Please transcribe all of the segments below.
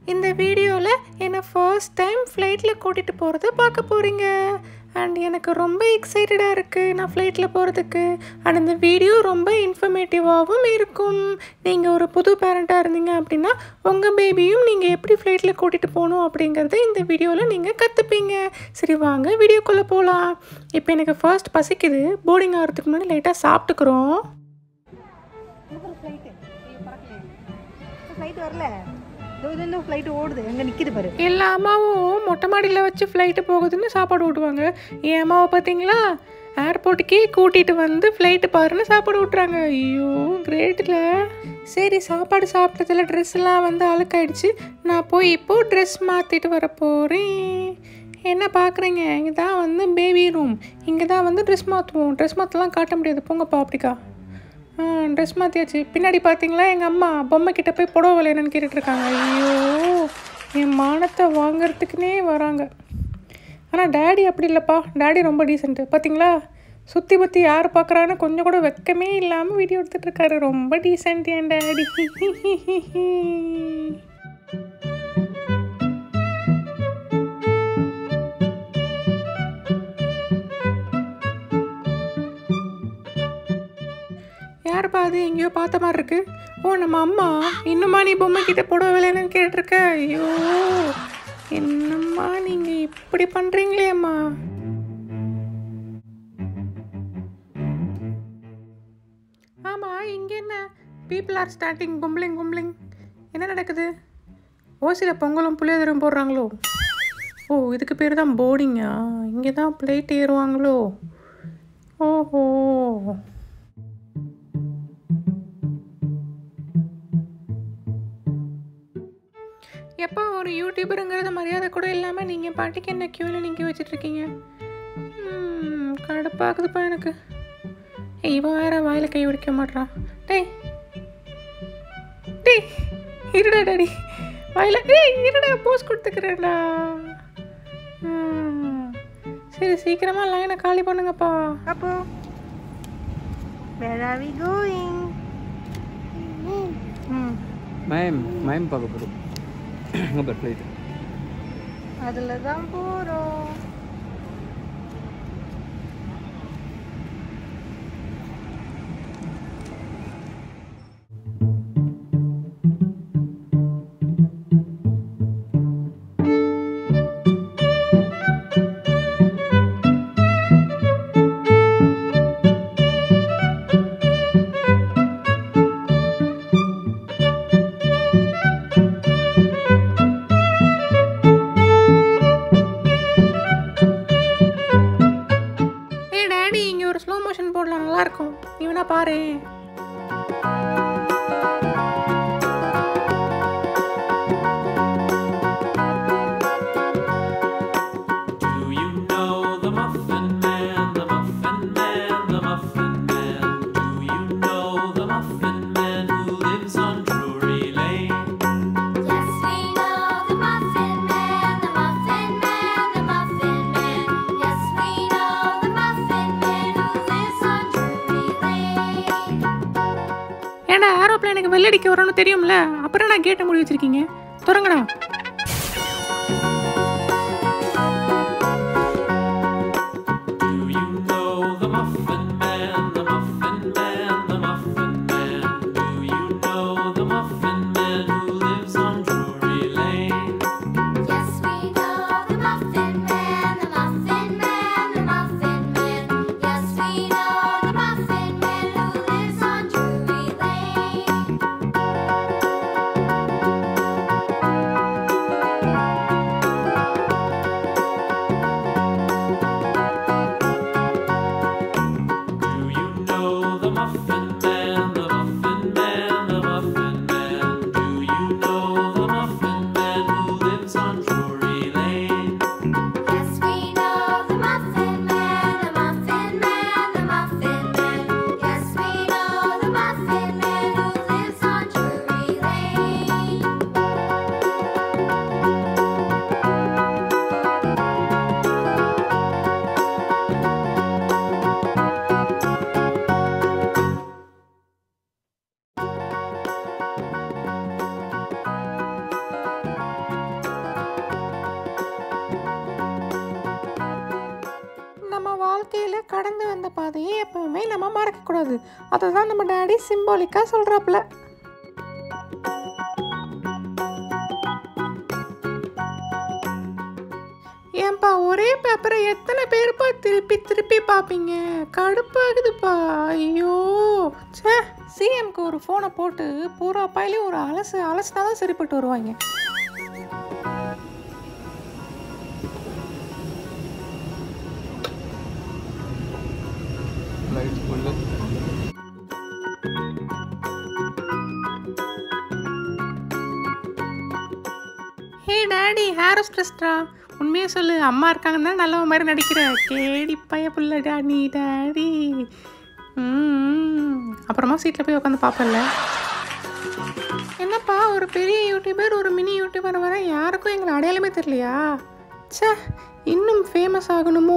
இந்த வீடியோவில் என்னை ஃபர்ஸ்ட் டைம் ஃப்ளைட்டில் கூட்டிகிட்டு போகிறத பார்க்க போகிறீங்க அண்ட் எனக்கு ரொம்ப எக்ஸைட்டடாக இருக்குது நான் ஃப்ளைட்டில் போகிறதுக்கு அண்ட் இந்த வீடியோ ரொம்ப இன்ஃபர்மேட்டிவாகவும் இருக்கும் நீங்கள் ஒரு புது பேரண்ட்டாக இருந்தீங்க அப்படின்னா உங்கள் பேபியும் நீங்கள் எப்படி ஃப்ளைட்டில் கூட்டிகிட்டு போகணும் அப்படிங்கிறத இந்த வீடியோவில் நீங்கள் கற்றுப்பீங்க சரி வாங்க வீடியோக்குள்ளே போகலாம் இப்போ எனக்கு ஃபர்ஸ்ட் பசிக்குது போர்டிங் ஆகிறதுக்கு முன்னாடி லைட்டாக சாப்பிட்டுக்கிறோம் ஃப்ளைட்டு பறக்கல ஃப்ளைட் வரல இதோ இது இந்த ஃப்ளைட் ஓடுது எங்கே நிற்கிது பாரு எல்லா அம்மாவும் மொட்டை மாடியில் வச்சு ஃப்ளைட்டு போகுதுன்னு சாப்பாடு ஊட்டுவாங்க என் அம்மாவை பார்த்தீங்களா ஏர்போர்ட்டுக்கே கூட்டிகிட்டு வந்து ஃப்ளைட்டு பாருன்னு சாப்பாடு ஊட்டுறாங்க ஐயோ கிரேட்டில் சரி சாப்பாடு சாப்பிட்டதில் ட்ரெஸ் எல்லாம் வந்து அழுக்காயிடுச்சு நான் போய் இப்போது ட்ரெஸ் மாற்றிட்டு வர போகிறேன் என்ன பார்க்குறீங்க இங்கே தான் வந்து பேபி ரூம் இங்கே தான் வந்து ட்ரெஸ் மாற்றுவோம் ட்ரெஸ் மாற்றலாம் காட்ட முடியாது போங்கப்பா அப்படிக்கா ட்ரெஸ் மாற்றியாச்சு பின்னாடி பார்த்தீங்களா எங்கள் அம்மா பொம்மை கிட்ட போய் புடவை விலை என்னன்னு கேட்டுட்டு இருக்காங்க ஐயோ என் மானத்தை வாங்குறதுக்குனே வராங்க ஆனால் டேடி அப்படி இல்லைப்பா டேடி ரொம்ப டீசென்ட்டு பார்த்தீங்களா சுற்றி பற்றி யார் பார்க்குறான்னு கொஞ்சம் கூட வெக்கமே இல்லாமல் வீடியோ எடுத்துகிட்டு இருக்காரு ரொம்ப டீசென்ட் என் டேடி யாருப்பா அது எங்கேயோ பார்த்த மாதிரி இருக்கு ஓ நம்ம அம்மா இன்னுமா நீ பொம்மை கிட்ட போட வேலைன்னு கேட்டிருக்க ஐயோ என்னம்மா நீங்க இப்படி பண்றீங்களே அம்மா ஆமா இங்க என்ன பீப்புள் ஆர் ஸ்டார்டிங் கும்பலிங் கும்பலிங் என்ன நடக்குது ஓசியில் பொங்கலும் புளியோதரும் போடுறாங்களோ ஓ இதுக்கு பேர் தான் போர்டிங்கா இங்கே தான் பிளேட் ஏறுவாங்களோ ஓஹோ எப்போ ஒரு யூடியூபருங்கிறத மரியாதை கூட இல்லாமல் நீங்கள் பாட்டுக்கு என்ன க்யூவில் நிற்க வச்சிட்ருக்கீங்க கடுப்பாக்குதுப்பா எனக்கு ஏய், இவன் வேற வாயில் கை பிடிக்க மாட்றான் டேய் டேய் இருடா டாடி வாயில் டேய் இருடா போஸ் கொடுத்துக்கிறேன்டா ம், சரி சீக்கிரமாக லைனை காலி பண்ணுங்கப்பா அப்போ where are we going hmm ma'am ma'am பார்க்க போகிறோம் அங்கே பார் ஃப்ளைட்டு அதில் தான் போகிறோம் ஏய் டேடி இங்கே ஒரு ஸ்லோ மோஷன் போடலாம் நல்லாயிருக்கும் நீ வேணா பாரு Do you know the Muffin Man, the Muffin Man, the Muffin Man? Do you know the Muffin Man who lives on Drury Lane? Yes, we know the Muffin Man, the Muffin Man, the Muffin Man. Yes, we know the Muffin Man who lives on Drury Lane. ஏன்டா ஏரோப்ளேனுக்கு வெள்ளடிக்க வரும்னு தெரியும்ல அப்புறம் நான் கேட்டை மூடி வச்சிருக்கீங்க தொடங்கடா Do you know the Muffin Man, the Muffin Man, the Muffin Man? Do you know the Muffin Man who lives on Drury Lane? Yes, we know the Muffin Man, the Muffin Man, the Muffin Man. Yes, we know the Muffin Man who lives on Drury Lane. கடந்து வந்த பாதையை எப்பவுமே நம்ம மறக்கக்கூடாது அதை தான் நம்ம daddy சிம்பாலிக்காக சொல்கிறாப்புல ஏன்பா ஒரே பேப்பரை எத்தனை பேருப்பா திருப்பி திருப்பி பார்ப்பீங்க கடுப்பாகுதுப்பா ஐயோ ச்சே சிஎம்க்கு ஒரு ஃபோனை போட்டு பூரா பாயிலையும் ஒரு அலசு அலசுனா தான் சரிப்பட்டு வருவாங்க lights full hey daddy hair ஸ்ட்ரெஸ்டா உண்மையாக சொல்லு அம்மா இருக்காங்கன்னு தான் நல்லவ மாதிரி நடிக்கிற கேடி பைய புள்ள டாடி டாடி ம் அப்புறமா சீட்டில் போய் உட்காந்து பார்ப்பல என்னப்பா ஒரு பெரிய யூடியூபர் ஒரு மினி யூடியூபர் வர யாருக்கும் எங்களை அடையாளமே தெரியலையா ச்சே இன்னும் ஃபேமஸ் ஆகணுமோ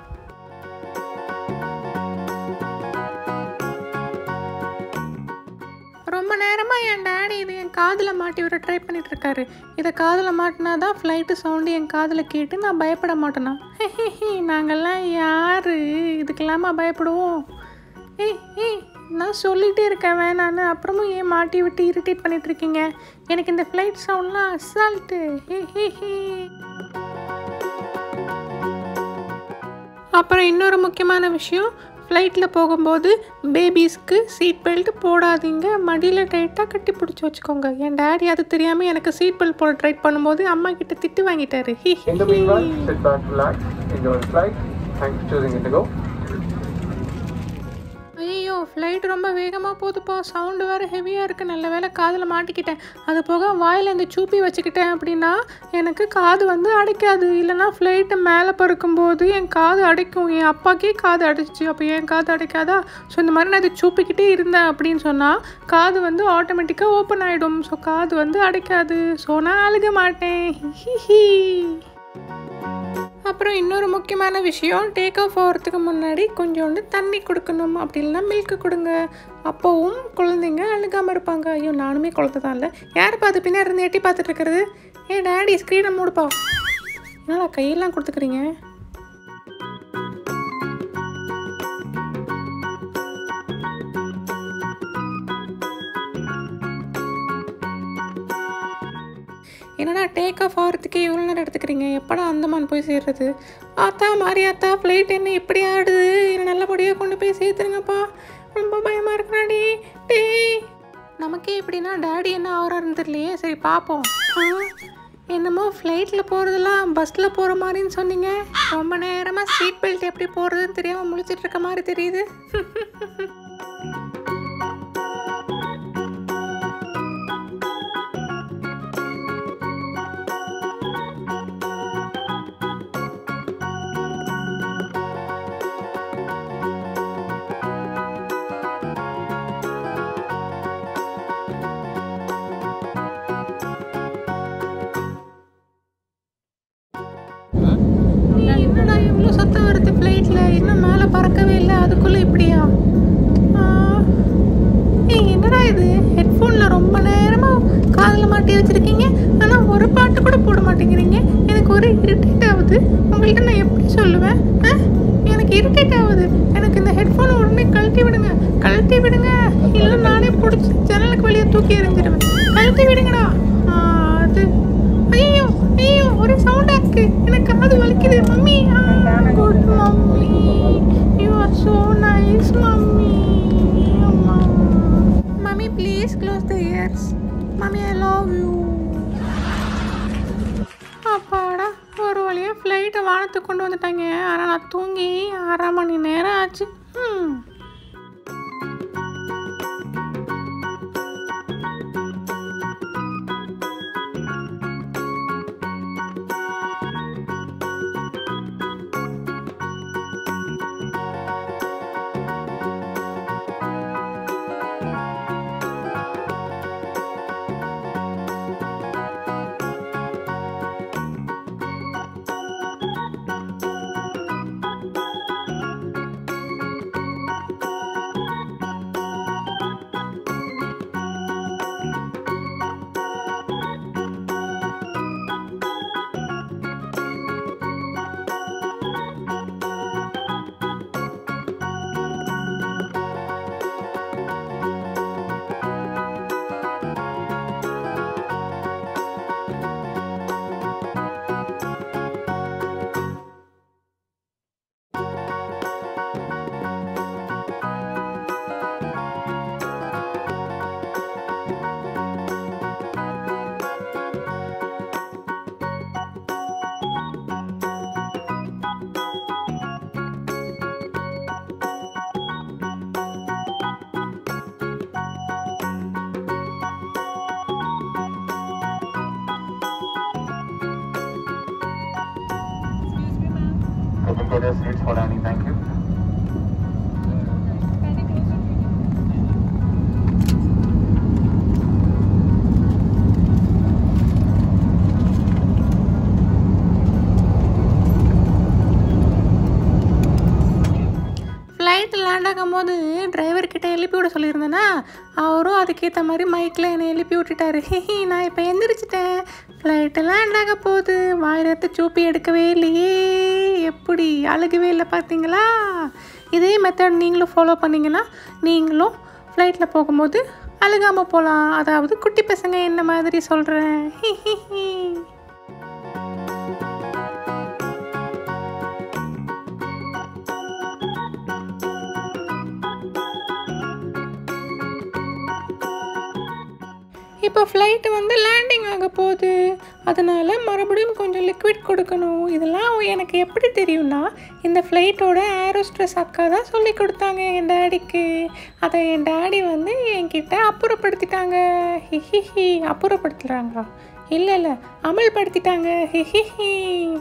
ரொம்ப நேரமாக என் டேடி இது என் காதில் மாட்டி விட ட்ரை பண்ணிட்டு இருக்காரு இதை காதில் மாட்டினா தான் ஃப்ளைட்டு சவுண்டு என் காதில் கேட்டு நான் பயப்பட மாட்டேனா நாங்கள்லாம் யார் இதுக்கெல்லாமா பயப்படுவோம் ஏய் ஏய் நான் சொல்லிகிட்டே இருக்கேன் வேணான்னு அப்புறமும் ஏன் மாட்டி விட்டு இரிட்டேட் பண்ணிட்டு இருக்கீங்க எனக்கு இந்த ஃப்ளைட் சவுண்ட்லாம் அசால்ட்டு ஹே ஹே ஹே அப்புறம் இன்னொரு முக்கியமான விஷயம் ஃப்ளைட்டில் போகும்போது பேபிஸ்க்கு சீட் பெல்ட் போடாதீங்க மடியில் டைட்டாக கட்டி பிடிச்சி வச்சுக்கோங்க என் டேடி அது தெரியாமல் எனக்கு சீட் பெல்ட் போட ட்ரை பண்ணும்போது அம்மா கிட்ட திட்டு வாங்கிட்டாரு ஹி ஹி In the meanwhile, sit back, relax, enjoy the flight. Thanks for choosing Indigo. ஐயோ ஃப்ளைட் ரொம்ப வேகமாக போகுதுப்பா சவுண்டு வேறு ஹெவியாக இருக்குது நல்ல வேளை காதில் மாட்டிக்கிட்டேன் அது போக வாயில் இந்த சூப்பி வச்சுக்கிட்டேன் அப்படின்னா எனக்கு காது வந்து அடைக்காது இல்லைன்னா ஃப்ளைட்டை மேலே பறக்கும்போது என் காது அடைக்கும் என் அப்பாக்கே காது அடைச்சிச்சு அப்போ என் காது அடைக்காதா ஸோ இந்த மாதிரி நான் இதை சூப்பிக்கிட்டே இருந்தேன் அப்படின்னு சொன்னால் காது வந்து ஆட்டோமேட்டிக்காக ஓப்பன் ஆகிடும் ஸோ காது வந்து அடைக்காது ஸோ நான் அழுக மாட்டேன் ஹிஹி அப்புறம் இன்னொரு முக்கியமான விஷயம் டேக் ஆஃப் ஆகிறதுக்கு முன்னாடி கொஞ்சோண்டு தண்ணி கொடுக்கணும் அப்படி இல்லைன்னா மில்க் கொடுங்க அப்போவும் குழந்தைங்க அழுகாமல் இருப்பாங்க ஐயோ நானுமே குழந்தை தான் இல்லை யார் பார்த்து பின்னாடி இருந்து எட்டி பார்த்துட்டு இருக்கிறது ஏ டேடி ஸ்க்ரீனை மூடுப்பா என்னடா கையெல்லாம் கொடுத்துக்கிறீங்க என்னடா டேக் ஆஃப் ஆகிறதுக்கே இவ்வளோ நேரம் எடுத்துக்கிறீங்க எப்படா அந்தமான் போய் சேர்றது ஆத்தா மாரியாத்தா ஃப்ளைட் என்ன இப்படி ஆடுது என்னை நல்லபடியாக கொண்டு போய் சேர்த்துருங்கப்பா ரொம்ப பயமாக இருக்கிறாடி டேய் நமக்கே எப்படின்னா டேடி என்ன ஆகிறாருன்னு தெரியலையே சரி பார்ப்போம் ஆ, என்னமோ ஃப்ளைட்டில் போகிறதெல்லாம் பஸ்ஸில் போகிற மாதிரின்னு சொன்னீங்க ரொம்ப நேரமாக சீட் பெல்ட் எப்படி போடுறதுன்னு தெரியாமல் முழிச்சிட்டு இருக்க மாதிரி தெரியுது ஏய், என்னடா இவ்வளோ சத்தம் வருது ஃப்ளைட்டில் இன்னும் மேலே பறக்கவே இல்லை அதுக்குள்ளே இப்படியா ஆ, ஏய் என்னடா இது ஹெட்ஃபோனில் ரொம்ப நேரமாக காதில் மாட்டி வச்சுருக்கீங்க ஆனால் ஒரு பாட்டு கூட போட மாட்டேங்கிறீங்க எனக்கு ஒரு இரிட்டேட் ஆகுது உங்கள்கிட்ட நான் எப்படி சொல்லுவேன் ஆ? எனக்கு இரிட்டேட் ஆகுது எனக்கு இந்த ஹெட்ஃபோனை உடனே கழட்டி விடுங்க கழட்டி விடுங்க இல்லை நானே பிடிச்சி ஜன்னலுக்கு வெளியே தூக்கி எறிஞ்சிடுவேன் கழட்டி விடுங்கடா ஆ, அது ஐயோ ஐயோ ஒரு சவுண்டா இருக்கு எனக்கு காது வலிக்குது mummy good mummy you are so nice mummy mummy please close the ears mummy I love you அப்பாடா ஒரு வழியாக ஃப்ளைட்டை வானத்துக்கு கொண்டு வந்துட்டாங்க ஆனால் நான் தூங்கி அரை மணி நேரம் ஆச்சு ம் interior seats for dining. Thank you. Flight land ஆகும்போது டிரைவர் கிட்ட எழுப்பி விட சொல்லியிருந்தேன்னா அவரும் அதுக்கேற்ற மாதிரி மைக்கில் என்னை எழுப்பி விட்டுட்டாரு ஹிஹி நான் இப்போ எந்திரிச்சிட்டேன் ஃப்ளைட்டு லேண்ட் ஆக போகுது வாயிரத்து சூப்பி எடுக்கவே இல்லையே எப்படி அழுகவே இல்லை பார்த்தீங்களா இதே மெத்தட் நீங்களும் ஃபாலோ பண்ணீங்கன்னா நீங்களும் ஃப்ளைட்டில் போகும்போது அழுகாமல் போகலாம் அதாவது குட்டி பசங்க என்ன மாதிரி சொல்கிறேன் ஹிஹிஹி இப்போ ஃப்ளைட்டு வந்து லேண்டிங் ஆக போகுது அதனால் மறுபடியும் கொஞ்சம் லிக்விட் கொடுக்கணும் இதெல்லாம் எனக்கு எப்படி தெரியும்னா இந்த ஃப்ளைட்டோட ஏரோஸ்ட்ரெஸ் அக்கா தான் சொல்லி கொடுத்தாங்க என் டேடிக்கு அதை என் டேடி வந்து என்கிட்ட அப்புறப்படுத்திட்டாங்க ஹிஹிஹி அப்புறப்படுத்துகிறாங்களா இல்லை இல்லை அமல்படுத்திட்டாங்க ஹிஹிஹி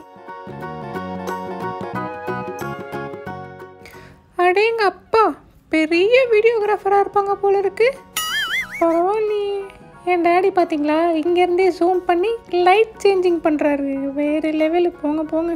அடேங்க அப்பா பெரிய வீடியோகிராஃபராக இருப்பாங்க போல இருக்கு பரவாயில்லையே என் டேடி பார்த்தீங்களா இங்கேருந்தே ஜூம் பண்ணி லைட் சேஞ்சிங் பண்ணுறாரு வேறு லெவலு போங்க போங்க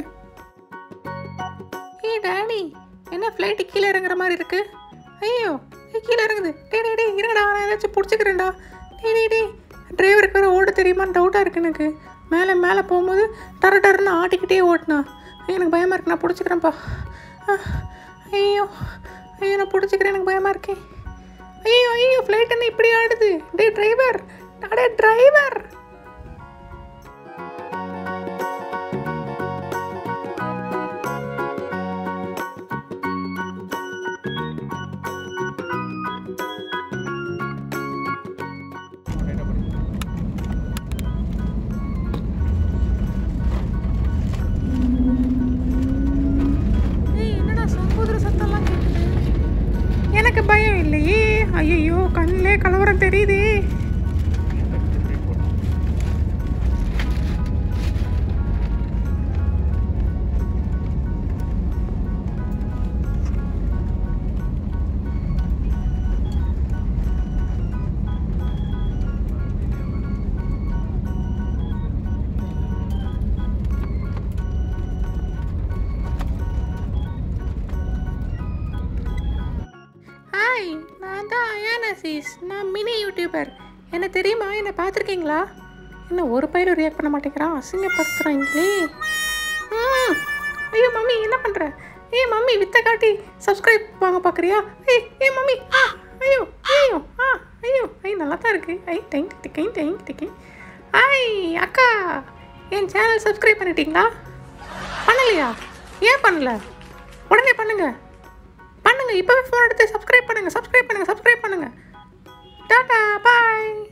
ஏ டேடி என்ன ஃப்ளைட்டு கீழே இறங்குற மாதிரி இருக்கு ஐயோ ஏய், கீழே இறங்குது டே டே டே இருடா நான் ஏதாச்சும் பிடிச்சிக்கிறேன்டா டே டே டே டிரைவருக்கு வேறு ஓட தெரியுமான்னு டவுட்டாக இருக்கு எனக்கு மேலே மேலே போகும்போது டர டர்னு ஆட்டிக்கிட்டே ஓட்டினா எனக்கு பயமாக இருக்கு நான் பிடிச்சிக்கிறேன்ப்பா ஆ, ஐயோ ஐயோ நான் பிடிச்சிக்கிறேன் எனக்கு பயமாக இருக்கேன் ஐயோ ஐயோ ஃப்ளைட் என்ன இப்படி ஆடுது டே டிரைவர் அடே டிரைவர் ஏய், என்னடா சகோதர சத்தம்லாம் கேட்குது எனக்கு பயம் இல்லையே ஐயோ கண்ணிலே கலவரம் தெரியுதே ஹாய் நான் தான் அயானசிஸ் நான் மினி யூடியூபர் என்ன தெரியுமா என்னை பார்த்துருக்கீங்களா என்ன ஒரு பயிரும் ரியாக்ட் பண்ண மாட்டேங்கிறான் அசிங்கப்படுத்துகிறாங்களே ம் ஐயோ மம்மி என்ன பண்ணுற ஏய் மம்மி வித்த காட்டி சப்ஸ்கிரைப் வாங்க பார்க்குறியா ஏய் ஏய் மம்மி ஆ ஐயோ ஐயோ ஆ ஐயோ ஐ நல்லா தான் இருக்கு ஐ டைங் டிக்கை டைங் டிக்கை ஐ அக்கா என் சேனல் சப்ஸ்கிரைப் பண்ணிட்டீங்களா பண்ணலையா ஏன் பண்ணல உடனே பண்ணுங்க பண்ணுங்க இப்போவே ஃபோன் எடுத்து சப்ஸ்கிரைப் பண்ணுங்க சப்ஸ்கிரைப் பண்ணுங்க சப்ஸ்கிரைப் பண்ணுங்க டாடா பாய்